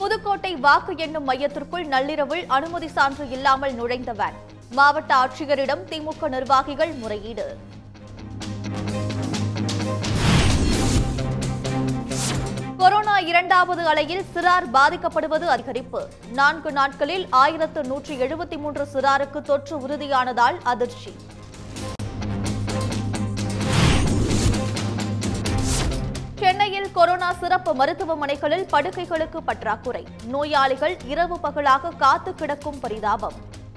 புதுக்கோட்டை வாக்கு எண்ணும் மையத்திற்குள் நள்ளிரவில் அனுமதி சான்று இல்லாமல் நுழைந்த வேன் மாவட்ட ஆட்சியரிடம் திமுக நிர்வாகிகள் முறையீடு கொரோனா இரண்டாவது அலையில் சிறார் பாதிக்கப்படுவது அதிகரிப்பு நான்கு நாட்களில் ஆயிரத்து நூற்றி எழுபத்தி மூன்று சிறாருக்கு தொற்று உறுதியானதால் அதிர்ச்சி சென்னையில் கொரோனா சிறப்பு மருத்துவமனைகளில் படுக்கைகளுக்கு பற்றாக்குறை நோயாளிகள் இரவு பகலாக காத்து கிடக்கும் பரிதாபம்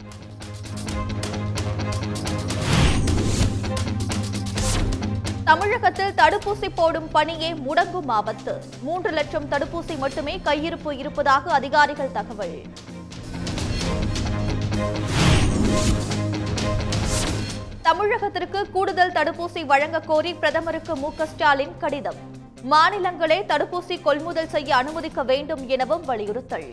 தமிழகத்தில் தடுப்பூசி போடும் பணியே முடங்கும் ஆபத்து மூன்று லட்சம் தடுப்பூசி மட்டுமே கையிருப்பு இருப்பதாக அதிகாரிகள் தகவல் தமிழகத்திற்கு கூடுதல் தடுப்பூசி வழங்க கோரி பிரதமருக்கு மு க ஸ்டாலின் கடிதம் மாநிலங்களே தடுப்பூசி கொள்முதல் செய்ய அனுமதிக்க வேண்டும் எனவும் வலியுறுத்தல்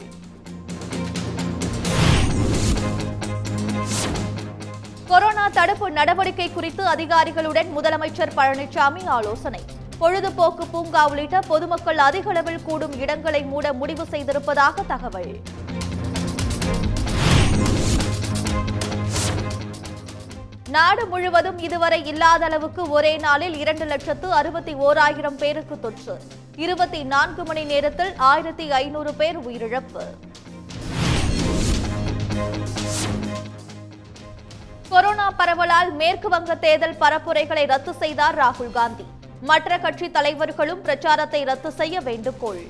கொரோனா தடுப்பு நடவடிக்கை குறித்து அதிகாரிகளுடன் முதலமைச்சர் பழனிசாமி ஆலோசனை பொழுதுபோக்கு பூங்கா உள்ளிட்ட பொதுமக்கள் அதிக அளவில் கூடும் இடங்களை மூட முடிவு செய்திருப்பதாக தகவல் நாடு முழுவதும் இதுவரை இல்லாத அளவுக்கு ஒரே நாளில் இரண்டு லட்சத்து அறுபத்தி ஓராயிரம் பேருக்கு தொற்று இருபத்தி நான்கு மணி நேரத்தில் ஆயிரத்தி ஐநூறு பேர் உயிரிழப்பு கொரோனா பரவலால் மேற்கு வங்க தேர்தல் பரப்புரைகளை ரத்து செய்தார் ராகுல் காந்தி மற்ற கட்சி தலைவர்களும் பிரச்சாரத்தை ரத்து செய்ய வேண்டுகோள்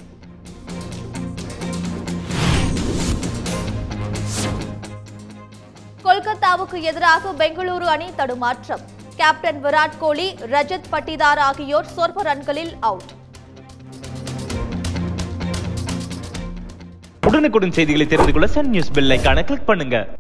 கொல்கத்தாவுக்கு எதிராக பெங்களூரு அணி தடுமாற்றம் கேப்டன் விராட் கோலி ரஜத் பட்டிதார் ஆகியோர் சொற்ப ரன்களில் அவுட் உடனுக்குடன் செய்திகளை தெரிந்து கொள்ள சன் நியூஸ் பெல் ஐகானை கிளிக் பண்ணுங்க